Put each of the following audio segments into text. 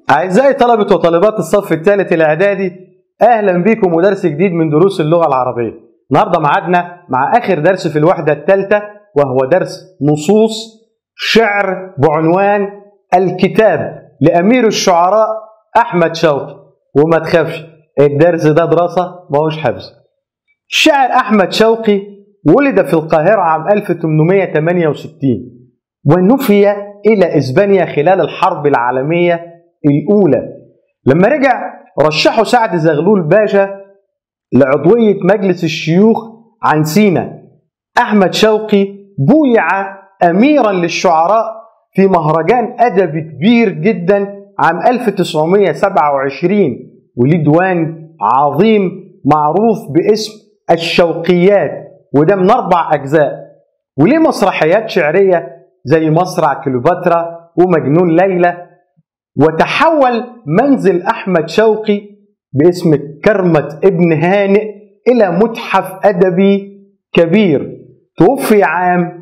أعزائي طلبة وطالبات الصف الثالث الإعدادي أهلا بكم ودرس جديد من دروس اللغة العربية النهاردة معادنا مع آخر درس في الوحدة الثالثة وهو درس نصوص شعر بعنوان الكتاب لأمير الشعراء أحمد شوقي وما تخافش الدرس ده دراسة ما هوش حفظ الشاعر أحمد شوقي ولد في القاهرة عام 1868 ونفي إلى إسبانيا خلال الحرب العالمية الأولى لما رجع رشحه سعد زغلول باشا لعضوية مجلس الشيوخ عن سينا أحمد شوقي بويع أميرا للشعراء في مهرجان أدبي كبير جدا عام 1927 وليه ديوان عظيم معروف باسم الشوقيات وده من أربع أجزاء وليه مسرحيات شعرية زي مسرع كليوباترا ومجنون ليلى وتحول منزل أحمد شوقي باسم كرمة ابن هانئ إلى متحف أدبي كبير توفي عام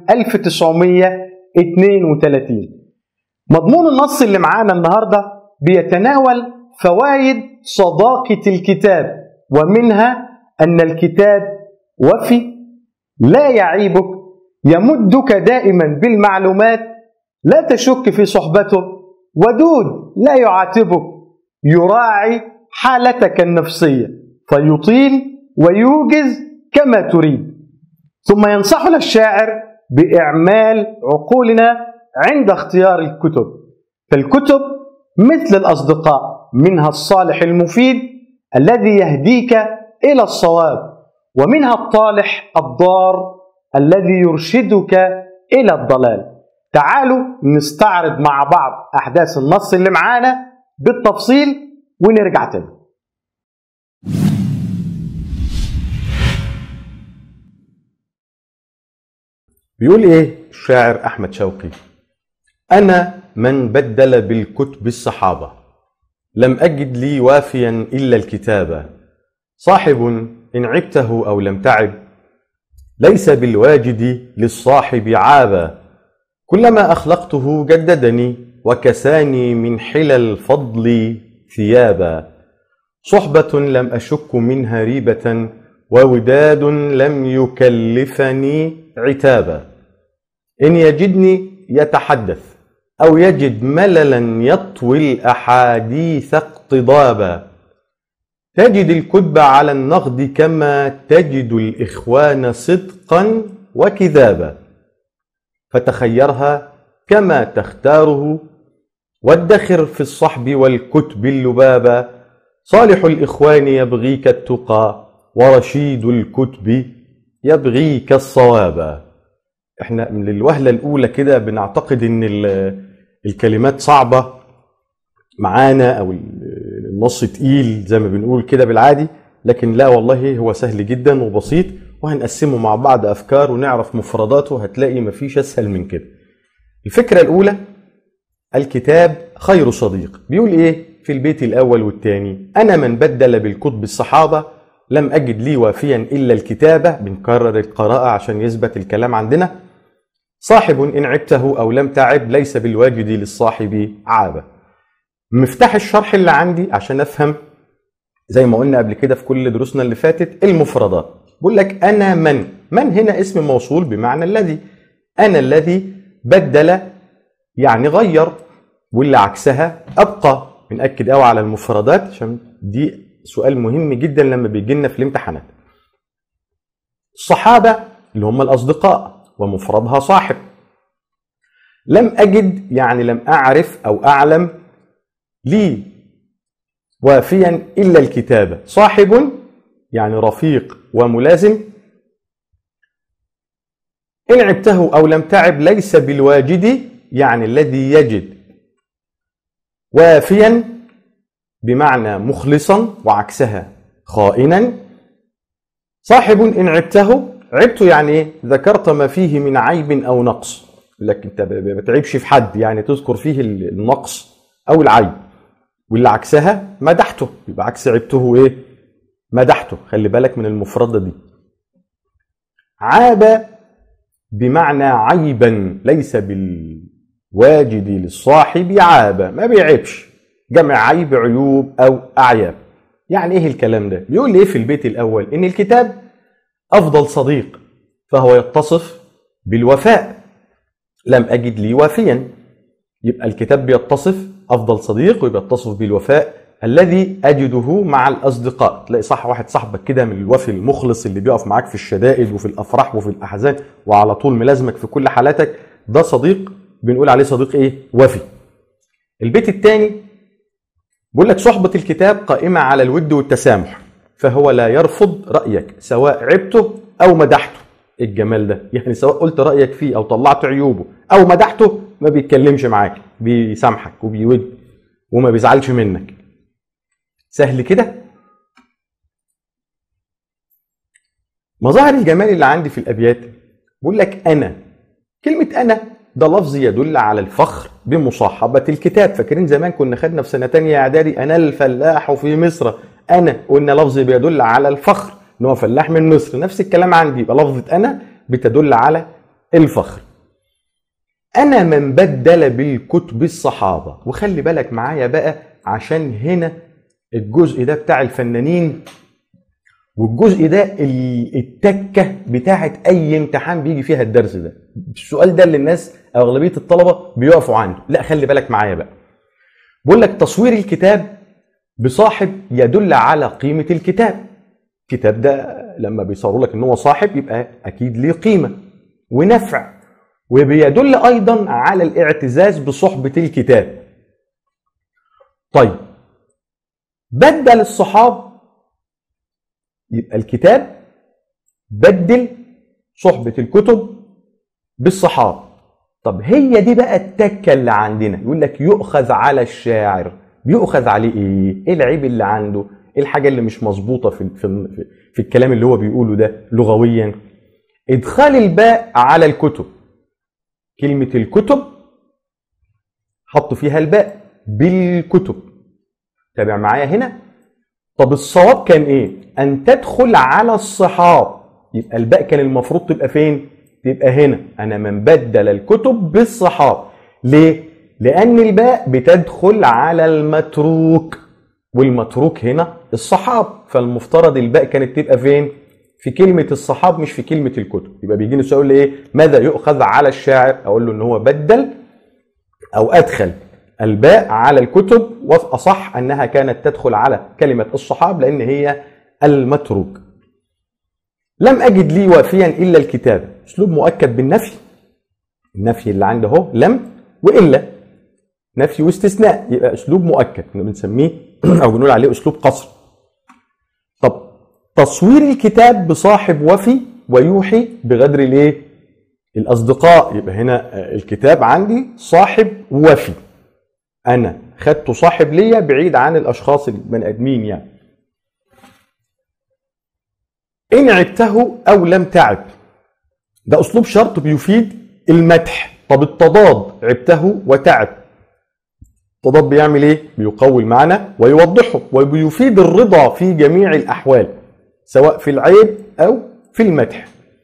1932 مضمون النص اللي معانا النهاردة بيتناول فوائد صداقة الكتاب ومنها أن الكتاب وفي لا يعيبك يمدك دائما بالمعلومات لا تشك في صحبته ودود لا يعاتبك يراعي حالتك النفسية فيطيل ويوجز كما تريد ثم ينصحنا الشاعر بإعمال عقولنا عند اختيار الكتب فالكتب مثل الأصدقاء منها الصالح المفيد الذي يهديك إلى الصواب ومنها الطالح الضار الذي يرشدك إلى الضلال تعالوا نستعرض مع بعض أحداث النص اللي معانا بالتفصيل ونرجع تاني بيقول ايه الشاعر احمد شوقي انا من بدل بالكتب الصحابه لم اجد لي وافيا الا الكتابه صاحب ان عبته او لم تعب ليس بالواجد للصاحب عابا كلما اخلقته جددني وكساني من حلى الفضل ثيابا صحبه لم اشك منها ريبه ووداد لم يكلفني عتابا ان يجدني يتحدث او يجد مللا يطوي الاحاديث اقتضابا تجد الكتب على النقد كما تجد الاخوان صدقا وكذابا فتخيرها كما تختاره وادخر في الصحب والكتب اللبابا صالح الاخوان يبغيك التقى ورشيد الكتب يبغيك الصواب احنا من الوهله الاولى كده بنعتقد ان الكلمات صعبه معانا او النص تقيل زي ما بنقول كده بالعادي لكن لا والله هو سهل جدا وبسيط وهنقسمه مع بعض افكار ونعرف مفرداته هتلاقي مفيش اسهل من كده الفكره الاولى الكتاب خير صديق بيقول ايه في البيت الاول والثاني انا من بدل بالكتب الصحابه لم أجد لي وافيا إلا الكتابة بنكرر القراءة عشان يثبت الكلام عندنا صاحب إن عبته أو لم تعب ليس بالواجد للصاحب عابة مفتاح الشرح اللي عندي عشان أفهم زي ما قلنا قبل كده في كل دروسنا اللي فاتت المفردات بقول لك أنا من من هنا اسم موصول بمعنى الذي أنا الذي بدل يعني غير واللي عكسها أبقى بنأكد قوي على المفردات عشان دي سؤال مهم جدا لما بيجي لنا في الامتحانات الصحابة اللي هم الأصدقاء ومفردها صاحب لم أجد يعني لم أعرف أو أعلم لي وافيا إلا الكتابة صاحب يعني رفيق وملازم إن عبته أو لم تعب ليس بالواجد يعني الذي يجد وافيا بمعنى مخلصا وعكسها خائنا صاحب إن عبته عبته يعني إيه؟ ذكرت ما فيه من عيب أو نقص لك أنت ما تعيبش في حد يعني تذكر فيه النقص أو العيب واللي عكسها مدحته يبقى عكس عبته إيه مدحته خلي بالك من المفردة دي عاب بمعنى عيبا ليس بالواجد للصاحب عابا ما بيعيبش جمع عيب عيوب او اعياب يعني ايه الكلام ده بيقول لي ايه في البيت الاول ان الكتاب افضل صديق فهو يتصف بالوفاء لم اجد لي وافيا يبقى الكتاب بيتصف افضل صديق وبيتصف بالوفاء الذي اجده مع الاصدقاء تلاقي صح واحد صاحبك كده من الوفي المخلص اللي بيقف معاك في الشدائد وفي الافراح وفي الاحزان وعلى طول ملازمك في كل حالاتك ده صديق بنقول عليه صديق ايه وفي البيت الثاني بيقول لك صحبة الكتاب قائمة على الود والتسامح فهو لا يرفض رأيك سواء عبته أو مدحته الجمال ده يعني سواء قلت رأيك فيه أو طلعت عيوبه أو مدحته ما بيتكلمش معاك بيسامحك وبيود وما بيزعلش منك سهل كده مظاهر الجمال اللي عندي في الابيات بقول لك انا كلمه انا ده لفظ يدل على الفخر بمصاحبه الكتاب فاكرين زمان كنا خدنا في سنه تانية اعدادي انا الفلاح في مصر انا قلنا لفظ بيدل على الفخر ان هو فلاح من مصر نفس الكلام عندي يبقى لفظه انا بتدل على الفخر انا من بدل بالكتب الصحابه وخلي بالك معايا بقى عشان هنا الجزء ده بتاع الفنانين والجزء ده التكه بتاعه اي امتحان بيجي فيها الدرس ده السؤال ده اللي الناس او اغلبيه الطلبه بيقفوا عنده لا خلي بالك معايا بقى بقول لك تصوير الكتاب بصاحب يدل على قيمه الكتاب الكتاب ده لما بيصوروا لك ان هو صاحب يبقى اكيد ليه قيمه ونفع وبيدل ايضا على الاعتزاز بصحبه الكتاب طيب بدل الصحاب يبقى الكتاب بدل صحبة الكتب بالصحاب طب هي دي بقى التكة اللي عندنا يقول لك يؤخذ على الشاعر بيؤخذ عليه ايه؟ ايه العيب اللي عنده؟ ايه الحاجة اللي مش مظبوطة في, في, في, في الكلام اللي هو بيقوله ده لغويا؟ ادخال الباء على الكتب كلمة الكتب حطوا فيها الباء بالكتب تابع معايا هنا طب الصواب كان ايه ان تدخل على الصحاب يبقى الباء كان المفروض تبقى فين تبقى هنا انا من بدل الكتب بالصحاب ليه لان الباء بتدخل على المتروك والمتروك هنا الصحاب فالمفترض الباء كانت تبقى فين في كلمة الصحاب مش في كلمة الكتب يبقى بيجيني السؤال ايه ماذا يؤخذ على الشاعر اقول له ان هو بدل او ادخل الباء على الكتب واصح انها كانت تدخل على كلمه الصحاب لان هي المتروك. لم اجد لي وافيا الا الكتاب، اسلوب مؤكد بالنفي. النفي اللي عندي اهو لم والا نفي واستثناء يبقى اسلوب مؤكد بنسميه او بنقول عليه اسلوب قصر. طب تصوير الكتاب بصاحب وفي ويوحي بغدر الايه؟ الاصدقاء يبقى هنا الكتاب عندي صاحب وفي. انا خدته صاحب ليا بعيد عن الاشخاص البني ادمين يعني ان عبته او لم تعب ده اسلوب شرط بيفيد المدح طب التضاد عبته وتعب التضاد بيعمل ايه بيقوي المعنى ويوضحه وبيفيد الرضا في جميع الاحوال سواء في العيب او في المدح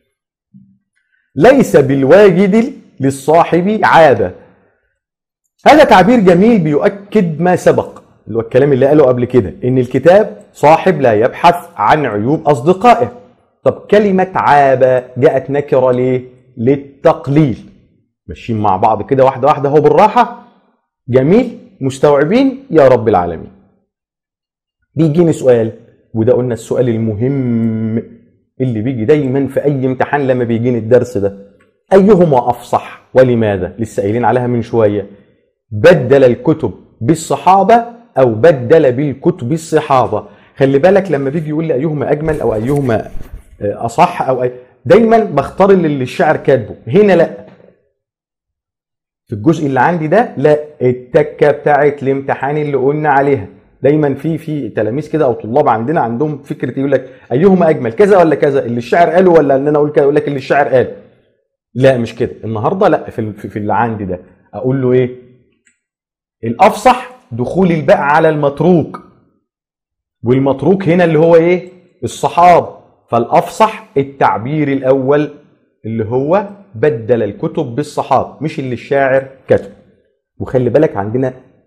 ليس بالواجد للصاحب عاده هذا تعبير جميل بيؤكد ما سبق اللي هو الكلام اللي قاله قبل كده ان الكتاب صاحب لا يبحث عن عيوب اصدقائه طب كلمة عابة جاءت نكرة ليه؟ للتقليل ماشيين مع بعض كده واحدة واحدة اهو بالراحة جميل مستوعبين يا رب العالمين بيجيني سؤال وده قلنا السؤال المهم اللي بيجي دايما في اي امتحان لما بيجيني الدرس ده ايهما افصح ولماذا لسه قايلين عليها من شويه بدل الكتب بالصحابة أو بدل بالكتب الصحابة خلي بالك لما بيجي يقول لي أيهما أجمل أو أيهما أصح أو أي... دايما بختار اللي الشاعر كاتبه هنا لا في الجزء اللي عندي ده لا التكة بتاعت الامتحان اللي قلنا عليها دايما في في تلاميذ كده او طلاب عندنا عندهم فكره يقول لك ايهما اجمل كذا ولا كذا اللي الشاعر قاله ولا ان انا اقول كده يقول لك اللي الشاعر قال لا مش كده النهارده لا في في اللي عندي ده اقول له ايه الافصح دخول الباء على المتروك والمتروك هنا اللي هو ايه الصحاب فالافصح التعبير الاول اللي هو بدل الكتب بالصحاب مش اللي الشاعر كتب وخلي بالك عندنا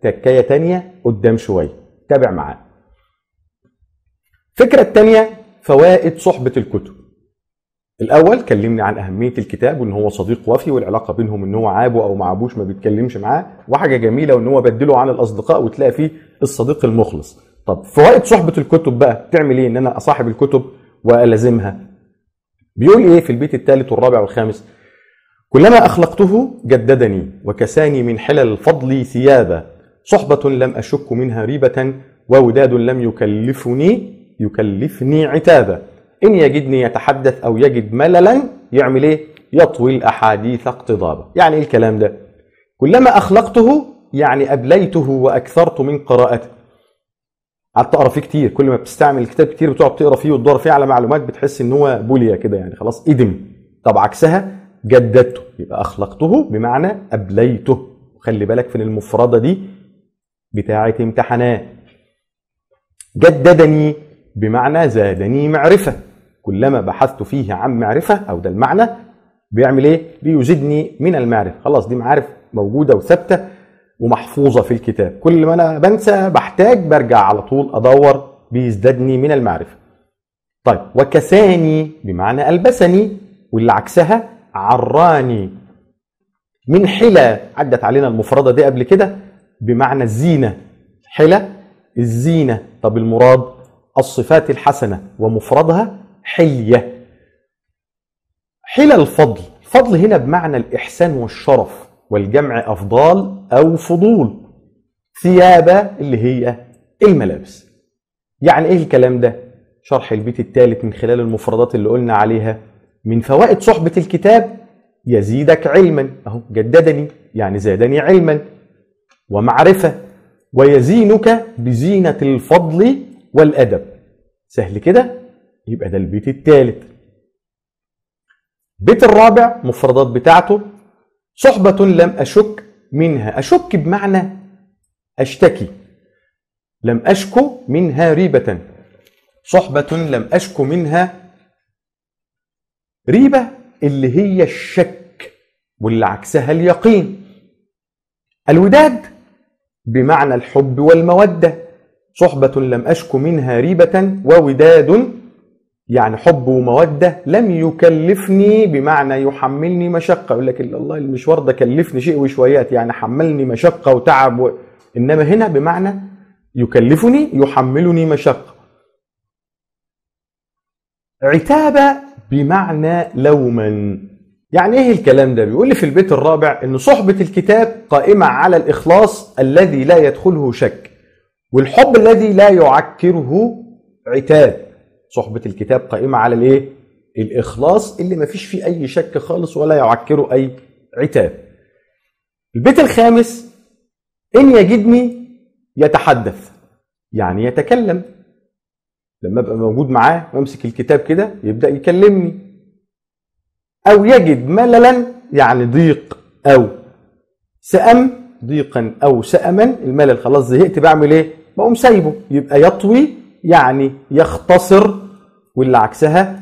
تكايه تانية قدام شويه تابع معانا الفكره الثانيه فوائد صحبه الكتب الاول كلمني عن اهميه الكتاب وان هو صديق وفي والعلاقه بينهم ان هو عابه او ما عابوش ما بيتكلمش معاه وحاجه جميله وان هو بدله عن الاصدقاء وتلاقي فيه الصديق المخلص طب فوائد صحبه الكتب بقى تعمل ايه ان انا اصاحب الكتب والزمها بيقول ايه في البيت الثالث والرابع والخامس كلما اخلقته جددني وكساني من حلل الفضل ثيابا صحبه لم اشك منها ريبه ووداد لم يكلفني يكلفني عتابا إن يجدني يتحدث أو يجد مللا يعمل إيه؟ يطوي الأحاديث اقتضابا يعني إيه الكلام ده؟ كلما أخلقته يعني أبليته وأكثرت من قراءته قعدت أقرأ فيه كتير كل ما بتستعمل الكتاب كتير بتقعد تقرأ فيه وتدور فيه على معلومات بتحس إن هو بولية كده يعني خلاص إدم طب عكسها جددته يبقى أخلقته بمعنى أبليته خلي بالك في المفردة دي بتاعة امتحانات جددني بمعنى زادني معرفة كلما بحثت فيه عن معرفة أو ده المعنى بيعمل إيه؟ بيزيدني من المعرفة خلاص دي معارف موجودة وثابتة ومحفوظة في الكتاب كل ما أنا بنسى بحتاج برجع على طول أدور بيزدادني من المعرفة طيب وكساني بمعنى ألبسني واللي عكسها عراني من حلة عدت علينا المفردة دي قبل كده بمعنى الزينة حلة الزينة طب المراد الصفات الحسنة ومفردها حلية حلى الفضل الفضل هنا بمعنى الإحسان والشرف والجمع أفضال أو فضول ثيابة اللي هي الملابس يعني إيه الكلام ده؟ شرح البيت الثالث من خلال المفردات اللي قلنا عليها من فوائد صحبة الكتاب يزيدك علما أهو جددني يعني زادني علما ومعرفة ويزينك بزينة الفضل والأدب سهل كده يبقى ده البيت الثالث البيت الرابع مفردات بتاعته صحبة لم أشك منها أشك بمعنى أشتكي لم أشكو منها ريبة صحبة لم أشكو منها ريبة اللي هي الشك واللي عكسها اليقين الوداد بمعنى الحب والمودة صحبة لم أشك منها ريبة ووداد يعني حب ومودة لم يكلفني بمعنى يحملني مشقة يقول لك الله المشوار ده كلفني شيء وشويات يعني حملني مشقة وتعب و... إنما هنا بمعنى يكلفني يحملني مشقة عتابة بمعنى لوما يعني ايه الكلام ده بيقول لي في البيت الرابع ان صحبة الكتاب قائمة على الإخلاص الذي لا يدخله شك والحب الذي لا يعكره عتاب صحبة الكتاب قائمة على الايه الإخلاص اللي ما فيش فيه أي شك خالص ولا يعكره أي عتاب البيت الخامس إن يجدني يتحدث يعني يتكلم لما ابقى موجود معاه وامسك الكتاب كده يبدا يكلمني او يجد مللا يعني ضيق او سأم ضيقا او سأما الملل خلاص زهقت بعمل ايه بقوم سايبه يبقى يطوي يعني يختصر واللي عكسها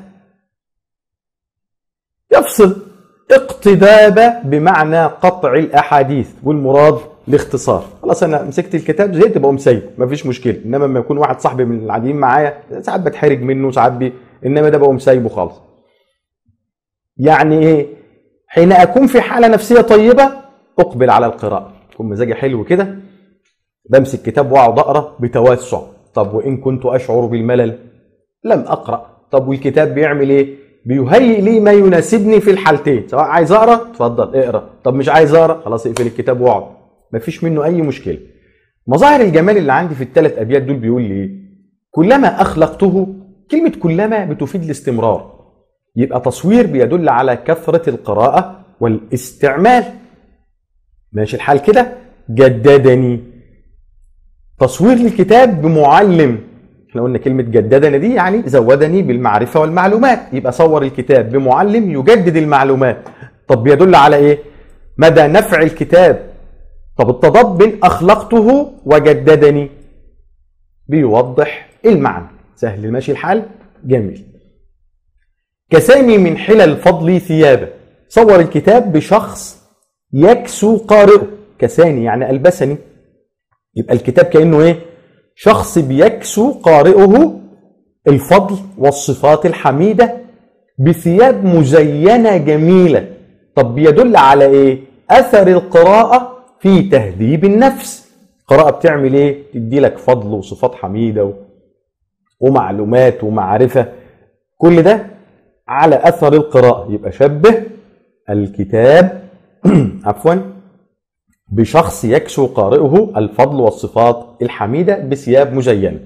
يفصل اقتداب بمعنى قطع الاحاديث والمراد الاختصار خلاص انا مسكت الكتاب زهقت بقوم سايب مفيش مشكله انما لما يكون واحد صاحبي من العاديين معايا ساعات بتحرج منه ساعات بي انما ده بقوم سايبه خالص يعني ايه حين اكون في حاله نفسيه طيبه اقبل على القراءه يكون مزاجي حلو كده بمسك كتاب واقعد اقرا بتوسع طب وان كنت اشعر بالملل لم اقرا طب والكتاب بيعمل ايه بيهيئ لي ما يناسبني في الحالتين سواء عايز اقرا اتفضل اقرا طب مش عايز اقرا خلاص اقفل الكتاب واقعد مفيش منه اي مشكله مظاهر الجمال اللي عندي في الثلاث ابيات دول بيقول لي ايه كلما اخلقته كلمه كلما بتفيد الاستمرار يبقى تصوير بيدل على كثره القراءه والاستعمال ماشي الحال كده جددني تصوير للكتاب بمعلم احنا قلنا كلمة جددني دي يعني زودني بالمعرفة والمعلومات يبقى صور الكتاب بمعلم يجدد المعلومات طب بيدل على ايه مدى نفع الكتاب طب التضاد بين اخلقته وجددني بيوضح المعنى سهل ماشي الحال جميل كساني من حلل الفضل ثيابه صور الكتاب بشخص يكسو قارئه كساني يعني ألبسني يبقى الكتاب كانه ايه شخص بيكسو قارئه الفضل والصفات الحميده بثياب مزينه جميله طب بيدل على ايه اثر القراءه في تهذيب النفس القراءه بتعمل ايه تدي لك فضل وصفات حميده و... ومعلومات ومعرفه كل ده على اثر القراءه يبقى شبه الكتاب عفوا بشخص يكسو قارئه الفضل والصفات الحميده بثياب مزينه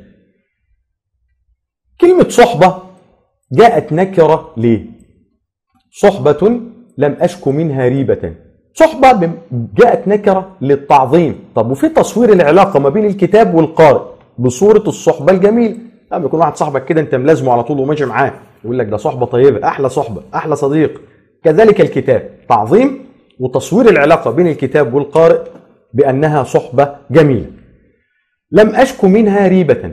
كلمه صحبه جاءت نكره ليه صحبه لم اشك منها ريبه صحبه بم- جاءت نكره للتعظيم طب وفي تصوير العلاقه ما بين الكتاب والقارئ بصوره الصحبه الجميله لما يكون واحد صاحبك كده انت ملازمه على طول وماشي معاه يقول لك ده صحبه طيبه احلى صحبه احلى صديق كذلك الكتاب تعظيم وتصوير العلاقه بين الكتاب والقارئ بانها صحبه جميله لم اشك منها ريبه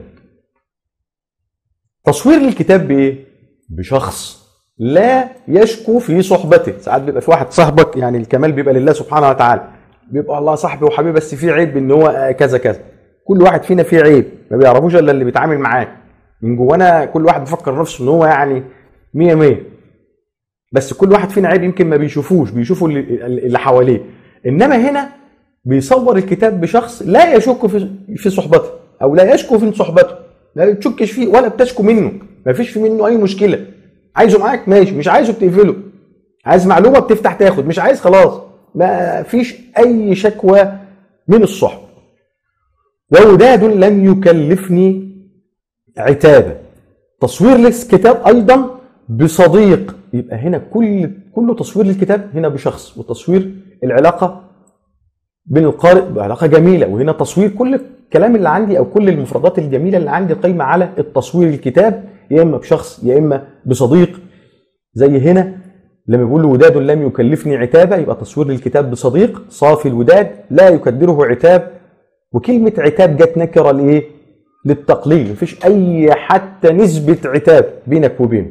تصوير الكتاب بايه بشخص لا يشكو في صحبته ساعات بيبقى في واحد صاحبك يعني الكمال بيبقى لله سبحانه وتعالى بيبقى الله صاحبي وحبيبي بس في عيب ان هو آه، كذا كذا كل واحد فينا فيه عيب ما بيعرفوش الا اللي بيتعامل معاه من جوانا كل واحد بيفكر نفسه ان هو يعني مية مية بس كل واحد فينا عيب يمكن ما بيشوفوش بيشوفوا اللي, اللي حواليه انما هنا بيصور الكتاب بشخص لا يشك في في صحبته او لا يشكو في صحبته لا تشكش فيه ولا بتشكو منه ما فيش في منه اي مشكله عايزه معاك ماشي مش عايزه بتقفله عايز معلومه بتفتح تاخد مش عايز خلاص ما فيش اي شكوى من الصحبه ووداد لم يكلفني عتابا تصوير للكتاب ايضا بصديق يبقى هنا كل كل تصوير للكتاب هنا بشخص وتصوير العلاقه بين القارئ بعلاقه جميله وهنا تصوير كل الكلام اللي عندي او كل المفردات الجميله اللي عندي قايمه على التصوير الكتاب يا اما بشخص يا اما بصديق زي هنا لما بيقول له وداد لم يكلفني عتابا يبقى تصوير للكتاب بصديق صافي الوداد لا يكدره عتاب وكلمه عتاب جت نكره لايه؟ للتقليل مفيش اي حتى نسبه عتاب بينك وبينه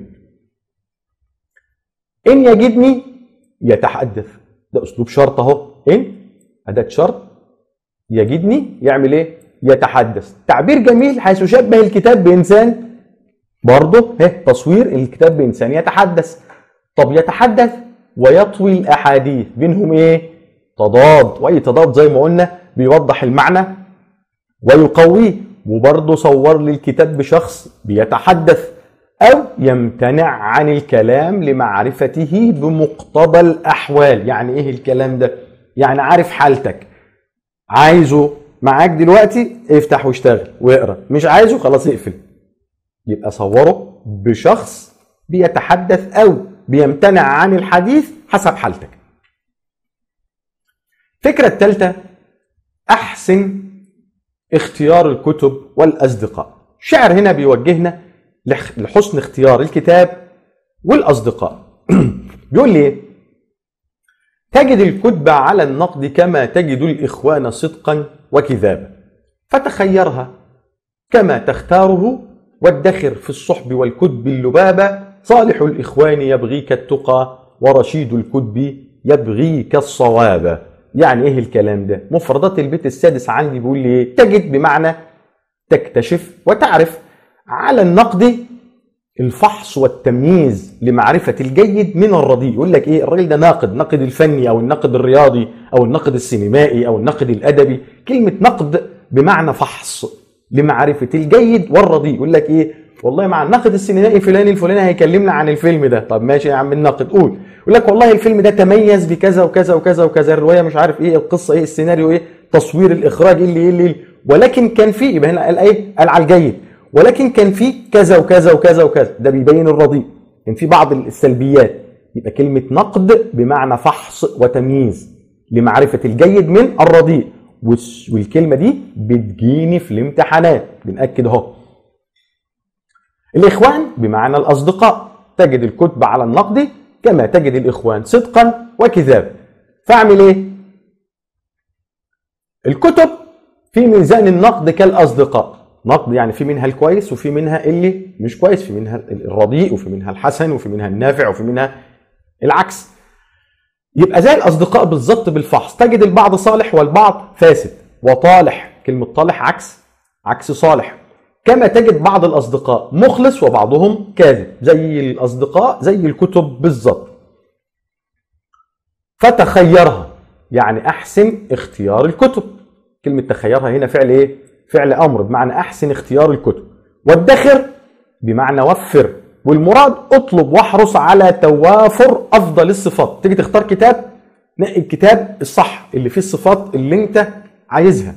ان يجدني يتحدث ده اسلوب شرط اهو ان اداه شرط يجدني يعمل ايه يتحدث تعبير جميل حيث يشبه الكتاب بانسان برضه ها تصوير الكتاب بانسان يتحدث طب يتحدث ويطوي الاحاديث بينهم ايه تضاد واي تضاد زي ما قلنا بيوضح المعنى ويقويه وبرضه صور لي الكتاب بشخص بيتحدث أو يمتنع عن الكلام لمعرفته بمقتضى الأحوال يعني إيه الكلام ده؟ يعني عارف حالتك عايزه معاك دلوقتي افتح واشتغل واقرا مش عايزه خلاص اقفل يبقى صوره بشخص بيتحدث أو بيمتنع عن الحديث حسب حالتك الفكرة الثالثة أحسن اختيار الكتب والأصدقاء الشعر هنا بيوجهنا لح- لحسن اختيار الكتاب والأصدقاء بيقول لي إيه؟ تجد الكتب على النقد كما تجد الإخوان صدقا وكذابا فتخيرها كما تختاره وادخر في الصحب والكتب اللبابة صالح الإخوان يبغيك التقى ورشيد الكتب يبغيك الصواب يعني ايه الكلام ده مفردات البيت السادس عندي بيقول لي ايه تجد بمعنى تكتشف وتعرف على النقد الفحص والتمييز لمعرفة الجيد من الرديء يقول لك ايه الراجل ده ناقد ناقد الفني او الناقد الرياضي او الناقد السينمائي او الناقد الادبي كلمة نقد بمعنى فحص لمعرفة الجيد والرديء يقول لك ايه والله مع الناقد السينمائي فلان الفلاني هيكلمنا عن الفيلم ده طب ماشي يا عم الناقد قول يقول لك والله الفيلم ده تميز بكذا وكذا وكذا وكذا الروايه مش عارف ايه القصه ايه السيناريو ايه تصوير الاخراج ايه اللي ايه اللي إيه. ولكن كان في يبقى هنا قال ايه قال على الجيد ولكن كان في كذا وكذا وكذا وكذا ده بيبين الرديء كان في بعض السلبيات يبقى كلمه نقد بمعنى فحص وتمييز لمعرفه الجيد من الرديء والس- والكلمه دي بتجيني في الامتحانات بنأكد اهو الإخوان بمعنى الأصدقاء تجد الكتب على النقد كما تجد الإخوان صدقا وكذابا فأعمل إيه؟ الكتب في ميزان النقد كالأصدقاء نقد يعني في منها الكويس وفي منها اللي مش كويس في منها الرديء وفي منها الحسن وفي منها النافع وفي منها العكس يبقى زي الأصدقاء بالظبط بالفحص تجد البعض صالح والبعض فاسد وطالح كلمه طالح عكس عكس صالح كما تجد بعض الاصدقاء مخلص وبعضهم كاذب زي الاصدقاء زي الكتب بالظبط فتخيرها يعني احسن اختيار الكتب كلمه تخيرها هنا فعل ايه فعل امر بمعنى احسن اختيار الكتب وادخر بمعنى وفر والمراد اطلب واحرص على توافر افضل الصفات تيجي تختار كتاب نقي الكتاب الصح اللي فيه الصفات اللي انت عايزها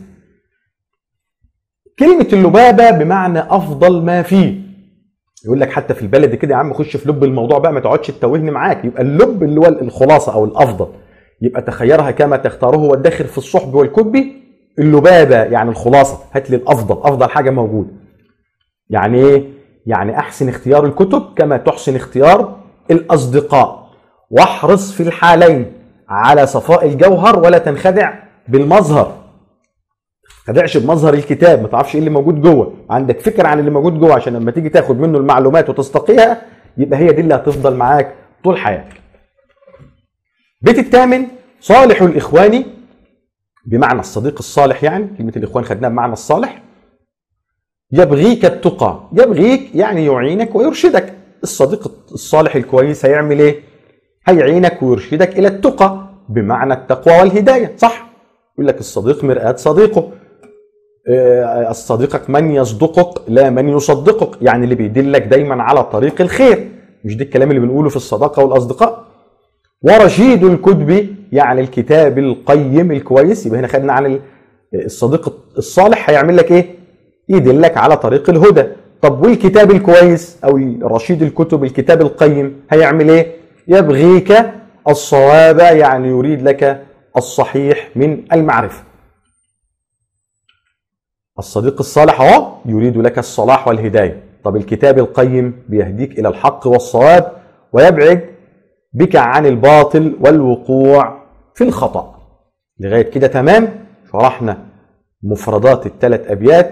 كلمة اللبابة بمعنى أفضل ما فيه يقول لك حتى في البلد كده يا عم خش في لب الموضوع بقى ما تقعدش تتوهني معاك يبقى اللب اللي هو الخلاصة أو الأفضل يبقى تخيرها كما تختاره والداخل في الصحب والكب اللبابة يعني الخلاصة هات لي الأفضل أفضل حاجة موجودة يعني إيه؟ يعني أحسن اختيار الكتب كما تحسن اختيار الأصدقاء واحرص في الحالين على صفاء الجوهر ولا تنخدع بالمظهر تخدعش بمظهر الكتاب ما تعرفش ايه اللي موجود جوه عندك فكره عن اللي موجود جوه عشان لما تيجي تاخد منه المعلومات وتستقيها يبقى هي دي اللي هتفضل معاك طول حياتك بيت الثامن صالح الاخوان بمعنى الصديق الصالح يعني كلمه الاخوان خدناها بمعنى الصالح يبغيك التقى يبغيك يعني يعينك ويرشدك الصديق الصالح الكويس هيعمل ايه هيعينك ويرشدك الى التقى بمعنى التقوى والهدايه صح يقول لك الصديق مرآة صديقه آه، صديقك من يصدقك لا من يصدقك يعني اللي بيدلك دايما على طريق الخير مش ده الكلام اللي بنقوله في الصداقة والأصدقاء ورشيد الكتب يعني الكتاب القيم الكويس يبقى هنا خدنا عن الصديق الصالح هيعمل لك ايه يدلك على طريق الهدى طب والكتاب الكويس او رشيد الكتب الكتاب القيم هيعمل ايه يبغيك الصواب يعني يريد لك الصحيح من المعرفه الصديق الصالح اهو يريد لك الصلاح والهدايه طب الكتاب القيم بيهديك الى الحق والصواب ويبعد بك عن الباطل والوقوع في الخطا لغايه كده تمام شرحنا مفردات الثلاث ابيات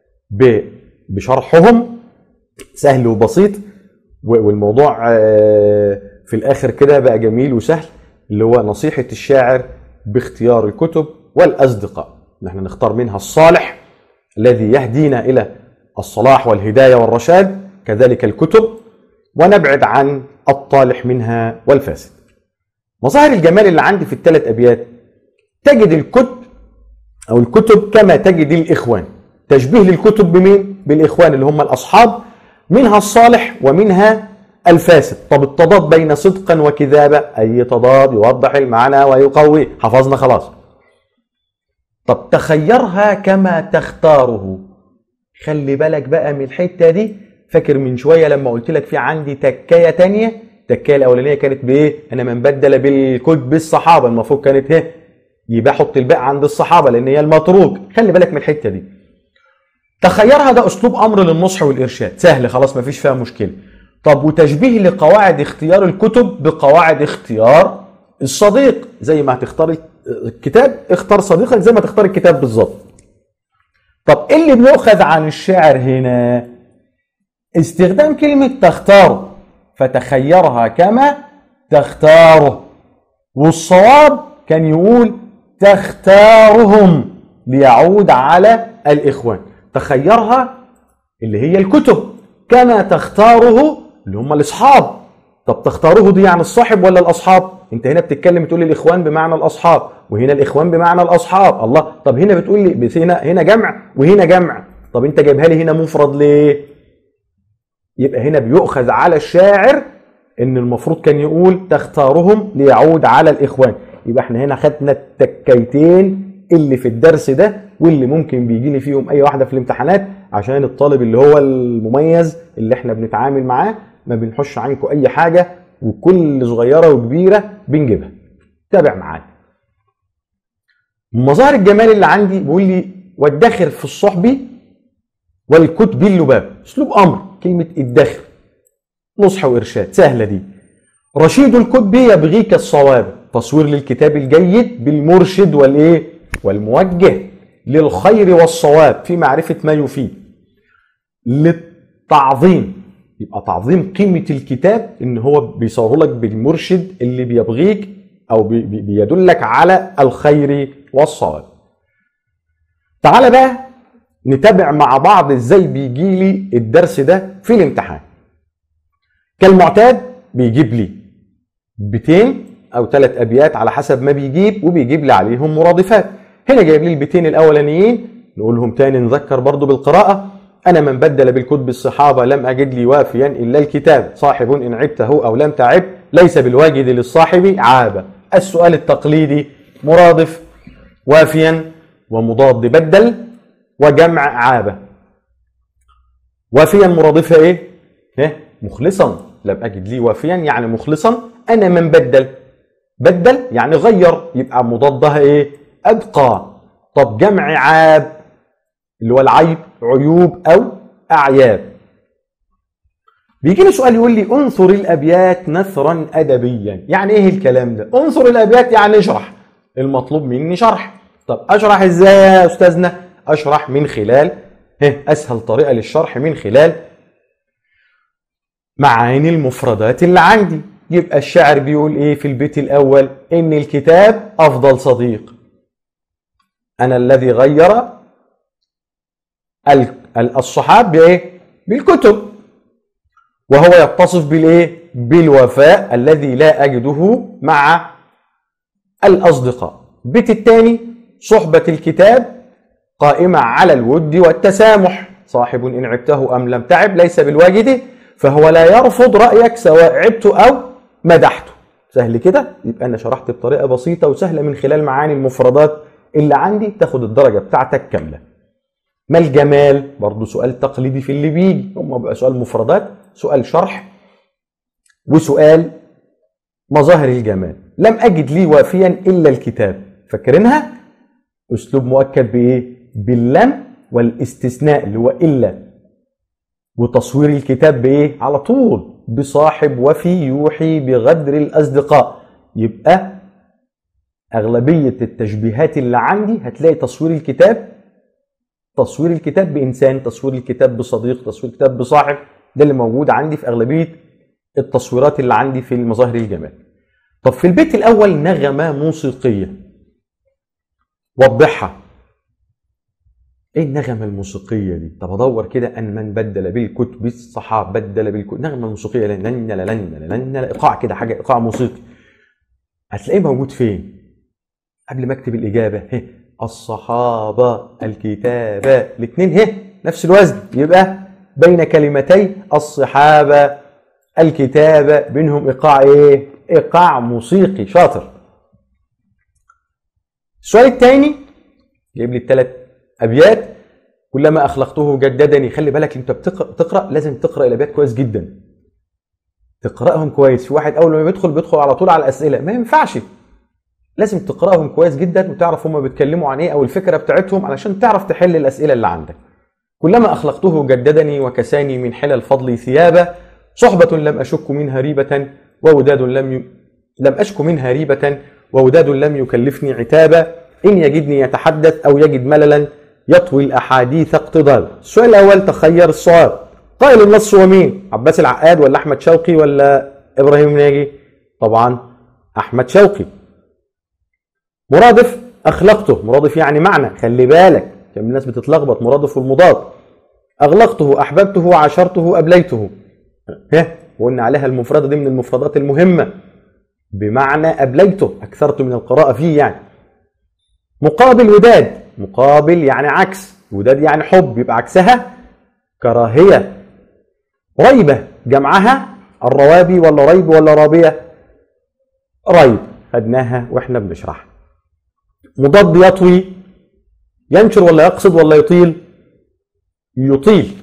بشرحهم سهل وبسيط والموضوع آه، في الاخر كده بقى جميل وسهل اللي هو نصيحه الشاعر باختيار الكتب والاصدقاء نحن نختار منها الصالح الذي يهدينا الى الصلاح والهدايه والرشاد كذلك الكتب ونبعد عن الطالح منها والفاسد مظاهر الجمال اللي عندي في الثلاث ابيات تجد الكتب او الكتب كما تجد الاخوان تشبيه للكتب بمين بالاخوان اللي هم الاصحاب منها الصالح ومنها الفاسد طب التضاد بين صدقا وكذابه اي تضاد يوضح المعنى ويقوي حفظنا خلاص طب تخيرها كما تختاره خلي بالك بقى من الحته دي فاكر من شويه لما قلت لك في عندي تكايه تانية التكايه الاولانيه كانت بايه انا من بدل بالكتب بالصحابه المفروض كانت ايه يبقى حط الباء عند الصحابه لان هي المتروك خلي بالك من الحته دي تخيرها ده اسلوب امر للنصح والارشاد سهل خلاص مفيش فيها مشكله طب وتشبيه لقواعد اختيار الكتب بقواعد اختيار الصديق زي ما هتختار الكتاب اختار صديقك زي ما تختار الكتاب بالظبط طب ايه اللي بيؤخذ عن الشاعر هنا استخدام كلمة تختار فتخيرها كما تختاره والصواب كان يقول تختارهم ليعود على الإخوان تخيرها اللي هي الكتب كما تختاره اللي هم الأصحاب طب تختاره دي يعني الصاحب ولا الأصحاب انت هنا بتتكلم تقول لي الاخوان بمعنى الاصحاب وهنا الاخوان بمعنى الاصحاب الله طب هنا بتقول لي هنا هنا جمع وهنا جمع طب انت جايبها لي هنا مفرد ليه يبقى هنا بيؤخذ على الشاعر ان المفروض كان يقول تختارهم ليعود على الاخوان يبقى احنا هنا خدنا التكايتين اللي في الدرس ده واللي ممكن بيجي لي فيهم اي واحده في الامتحانات عشان الطالب اللي هو المميز اللي احنا بنتعامل معاه ما بنحش عنكم اي حاجه وكل صغيره وكبيره بنجيبها تابع معايا مظاهر الجمال اللي عندي بيقول لي وادخر في الصحب والكتب اللباب اسلوب امر كلمه ادخر نصح وارشاد سهله دي رشيد الكتب يبغيك الصواب تصوير للكتاب الجيد بالمرشد والايه والموجه للخير والصواب في معرفه ما يفيد للتعظيم يبقى تعظيم قيمه الكتاب ان هو بيصور لك بالمرشد اللي بيبغيك او بيدلك على الخير والصواب تعالى بقى نتابع مع بعض ازاي بيجي لي الدرس ده في الامتحان كالمعتاد بيجيب لي بيتين او ثلاث ابيات على حسب ما بيجيب وبيجيب لي عليهم مرادفات هنا جايب لي البيتين الاولانيين نقولهم تاني نذكر برضو بالقراءه انا من بدل بالكتب الصحابه لم اجد لي وافيا الا الكتاب صاحب ان عبته او لم تعب ليس بالواجد للصاحب عاب السؤال التقليدي مرادف وافيا ومضاد بدل وجمع عابه وافيا مرادفها ايه؟ إيه؟ مخلصا لم اجد لي وافيا يعني مخلصا انا من بدل بدل يعني غير يبقى مضادها ايه؟ ابقى طب جمع عاب اللي هو العيب عيوب او اعياب بيجي لي سؤال يقول لي انثر الابيات نثرا ادبيا يعني ايه الكلام ده انثر الابيات يعني اشرح المطلوب مني شرح طب اشرح ازاي يا استاذنا اشرح من خلال اسهل طريقه للشرح من خلال معاني المفردات اللي عندي يبقى الشاعر بيقول ايه في البيت الاول ان الكتاب افضل صديق انا الذي غير الصحاب بايه بالكتب وهو يتصف بالايه بالوفاء الذي لا اجده مع الاصدقاء البيت الثاني صحبه الكتاب قائمه على الود والتسامح صاحب ان عبته ام لم تعب ليس بالواجد فهو لا يرفض رايك سواء عبته او مدحته سهل كده يبقى انا شرحت بطريقه بسيطه وسهله من خلال معاني المفردات اللي عندي تاخد الدرجه بتاعتك كامله ما الجمال برضو سؤال تقليدي في اللي بيجي هم بقى سؤال مفردات سؤال شرح وسؤال مظاهر الجمال لم اجد لي وافيا الا الكتاب فاكرينها اسلوب مؤكد بايه باللم والاستثناء اللي هو الا وتصوير الكتاب بايه على طول بصاحب وفي يوحي بغدر الاصدقاء يبقى اغلبيه التشبيهات اللي عندي هتلاقي تصوير الكتاب تصوير الكتاب بانسان تصوير الكتاب بصديق تصوير الكتاب بصاحب ده اللي موجود عندي في اغلبيه التصويرات اللي عندي في المظاهر الجمال طب في البيت الاول نغمه موسيقيه وضحها ايه النغمه الموسيقيه دي طب ادور كده ان من بدل بالكتب الصحاب بدل بالكتب نغمه موسيقيه لن لن لن لن ايقاع كده حاجه ايقاع موسيقي هتلاقيه موجود فين قبل ما اكتب الاجابه هي الصحابه الكتابه الاثنين هي نفس الوزن يبقى بين كلمتي الصحابه الكتابه بينهم ايقاع ايه ايقاع موسيقي شاطر السؤال الثاني جايب لي الثلاث ابيات كلما اخلقته جددني خلي بالك انت بتقرا لازم تقرا الابيات كويس جدا تقراهم كويس في واحد اول ما بيدخل بيدخل على طول على الاسئله ما ينفعش لازم تقراهم كويس جدا وتعرف هما بيتكلموا عن ايه او الفكره بتاعتهم علشان تعرف تحل الاسئله اللي عندك كلما اخلقته جددني وكساني من حلى الفضل ثيابا صحبة لم أشك منها ريبة ووداد لم ي... لم أشك منها ريبة ووداد لم يكلفني عتابا إن يجدني يتحدث أو يجد مللا يطوي الأحاديث اقتضابا السؤال الأول تخير الصواب قائل النص هو مين؟ عباس العقاد ولا أحمد شوقي ولا إبراهيم ناجي؟ طبعا أحمد شوقي مرادف أخلقته مرادف يعني معنى خلي بالك كم الناس بتتلخبط مرادف والمضاد أغلقته أحببته عاشرته أبليته ها وقلنا عليها المفردة دي من المفردات المهمة بمعنى أبليته أكثرت من القراءة فيه يعني مقابل وداد مقابل يعني عكس وداد يعني حب يبقى عكسها كراهية ريبة جمعها الروابي ولا ريب ولا رابية ريب خدناها واحنا بنشرح مضاد يطوي ينشر ولا يقصد ولا يطيل يطيل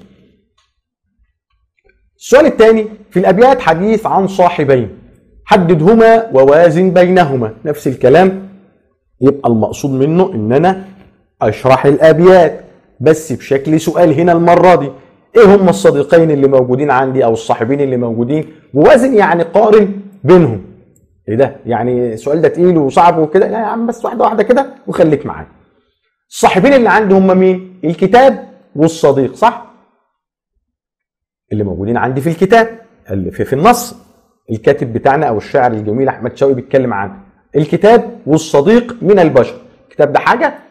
السؤال الثاني في الابيات حديث عن صاحبين حددهما ووازن بينهما نفس الكلام يبقى المقصود منه ان انا اشرح الابيات بس بشكل سؤال هنا المره دي ايه هم الصديقين اللي موجودين عندي او الصاحبين اللي موجودين ووازن يعني قارن بينهم ايه ده يعني السؤال ده تقيل وصعب وكده لا يا عم بس واحده واحده كده وخليك معايا الصاحبين اللي عندي هم مين الكتاب والصديق صح اللي موجودين عندي في الكتاب اللي في, في النص الكاتب بتاعنا او الشاعر الجميل احمد شوقي بيتكلم عن الكتاب والصديق من البشر الكتاب ده حاجه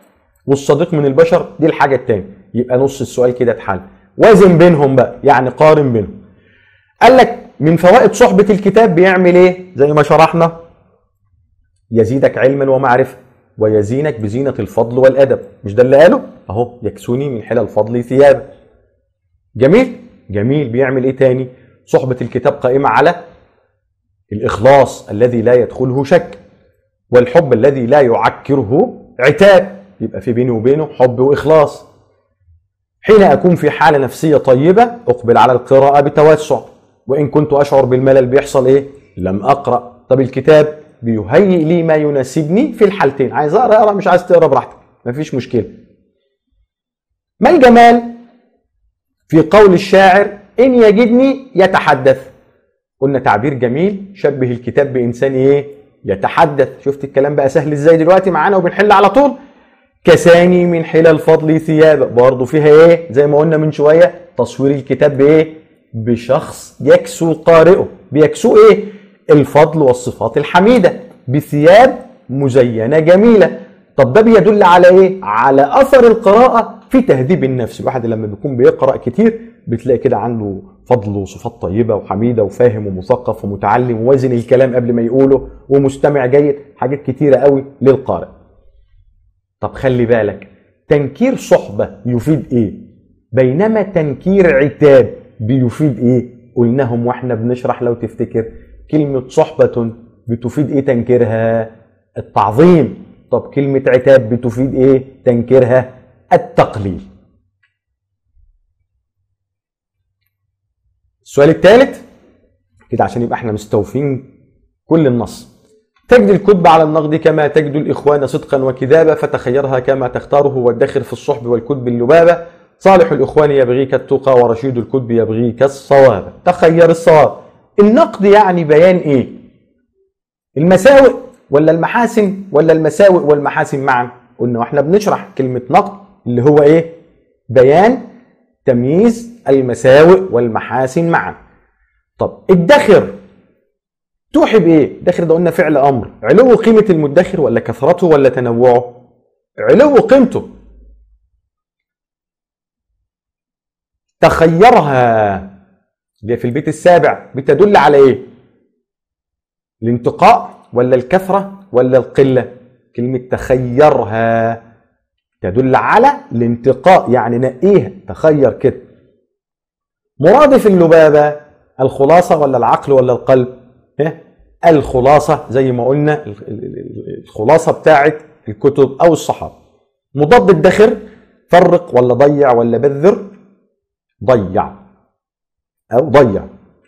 والصديق من البشر دي الحاجه الثانيه يبقى نص السؤال كده اتحل وازن بينهم بقى يعني قارن بينهم قال لك من فوائد صحبه الكتاب بيعمل ايه زي ما شرحنا يزيدك علما ومعرفه ويزينك بزينه الفضل والادب مش ده اللي قاله اهو يكسوني من حلى الفضل ثيابه جميل جميل بيعمل ايه تاني صحبه الكتاب قائمه على الاخلاص الذي لا يدخله شك والحب الذي لا يعكره عتاب يبقى في بيني وبينه حب واخلاص حين اكون في حاله نفسيه طيبه اقبل على القراءه بتوسع وان كنت اشعر بالملل بيحصل ايه لم اقرا طب الكتاب بيهيئ لي ما يناسبني في الحالتين عايز اقرا اقرا مش عايز تقرا براحتك مفيش مشكله ما الجمال في قول الشاعر ان يجدني يتحدث قلنا تعبير جميل شبه الكتاب بانسان ايه يتحدث شفت الكلام بقى سهل ازاي دلوقتي معانا وبنحل على طول كساني من حلى الفضل ثيابه برضه فيها ايه زي ما قلنا من شويه تصوير الكتاب بايه بشخص يكسو قارئه بيكسو ايه الفضل والصفات الحميده بثياب مزينه جميله طب ده بيدل على ايه على اثر القراءه في تهذيب النفس الواحد لما بيكون بيقرا كتير بتلاقي كده عنده فضل وصفات طيبه وحميده وفاهم ومثقف ومتعلم ووازن الكلام قبل ما يقوله ومستمع جيد حاجات كتيره قوي للقارئ طب خلي بالك تنكير صحبه يفيد ايه بينما تنكير عتاب بيفيد ايه قلناهم واحنا بنشرح لو تفتكر كلمه صحبه بتفيد ايه تنكيرها التعظيم طب كلمه عتاب بتفيد ايه تنكيرها التقليل السؤال الثالث كده عشان يبقى احنا مستوفين كل النص تجد الكتب على النقد كما تجد الإخوان صدقا وكذابة فتخيرها كما تختاره وادخر في الصحب والكتب اللبابة صالح الإخوان يبغيك التقى ورشيد الكتب يبغيك الصواب تخير الصواب النقد يعني بيان إيه المساوئ ولا المحاسن ولا المساوئ والمحاسن معا قلنا واحنا بنشرح كلمة نقد اللي هو إيه بيان تمييز المساوئ والمحاسن معا طب الدخر توحي بايه؟ الدخر ده قلنا فعل امر، علو قيمة المدخر ولا كثرته ولا تنوعه؟ علو قيمته. تخيرها اللي في البيت السابع بتدل على ايه؟ الانتقاء ولا الكثرة ولا القلة؟ كلمة تخيرها تدل على الانتقاء يعني نقيها تخير كده. مرادف اللبابة الخلاصة ولا العقل ولا القلب؟ الخلاصة زي ما قلنا الخلاصة بتاعت الكتب أو الصحابة مضاد الدخر فرق ولا ضيع ولا بذر ضيع أو ضيع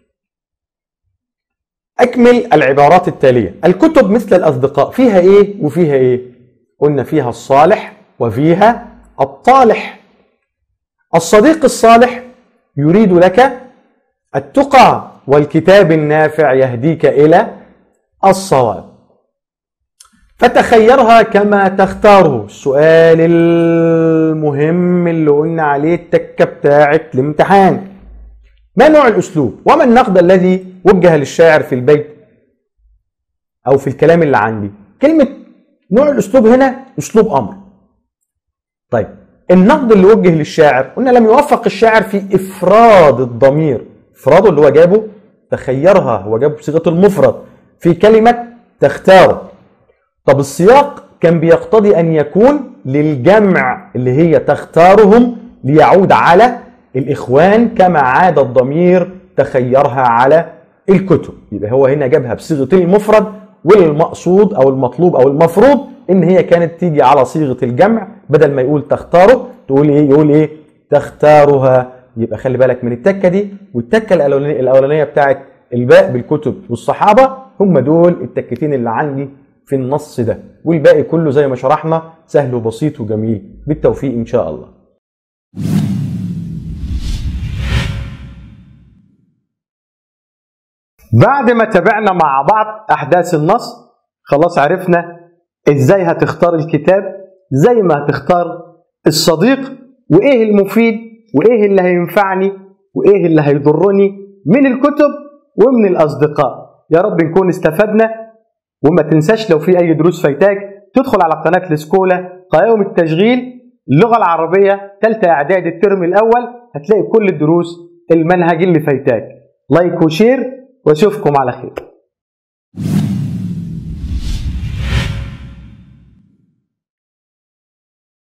أكمل العبارات التالية الكتب مثل الأصدقاء فيها إيه وفيها إيه قلنا فيها الصالح وفيها الطالح الصديق الصالح يريد لك التقى والكتاب النافع يهديك الى الصواب فتخيرها كما تختاره السؤال المهم اللي قلنا عليه التكه بتاعه الامتحان ما نوع الاسلوب وما النقد الذي وجه للشاعر في البيت او في الكلام اللي عندي كلمه نوع الاسلوب هنا اسلوب امر طيب النقد اللي وجه للشاعر قلنا لم يوفق الشاعر في افراد الضمير افراده اللي هو جابه تخيرها هو جابه بصيغه المفرد في كلمه تختاره طب السياق كان بيقتضي ان يكون للجمع اللي هي تختارهم ليعود على الاخوان كما عاد الضمير تخيرها على الكتب يبقى هو هنا جابها بصيغه المفرد والمقصود او المطلوب او المفروض ان هي كانت تيجي على صيغه الجمع بدل ما يقول تختاره تقول ايه يقول ايه تختارها يبقى خلي بالك من التكه دي والتكه الاولانيه الاولانيه بتاعت الباء بالكتب والصحابه هم دول التكتين اللي عندي في النص ده والباقي كله زي ما شرحنا سهل وبسيط وجميل بالتوفيق ان شاء الله بعد ما تابعنا مع بعض احداث النص خلاص عرفنا ازاي هتختار الكتاب زي ما هتختار الصديق وايه المفيد وايه اللي هينفعني وايه اللي هيضرني من الكتب ومن الاصدقاء يا رب نكون استفدنا وما تنساش لو في اي دروس فايتاك تدخل على قناه الاسكولا قوائم التشغيل اللغه العربيه ثالثه اعداد الترم الاول هتلاقي كل الدروس المنهج اللي فايتاك لايك وشير واشوفكم على خير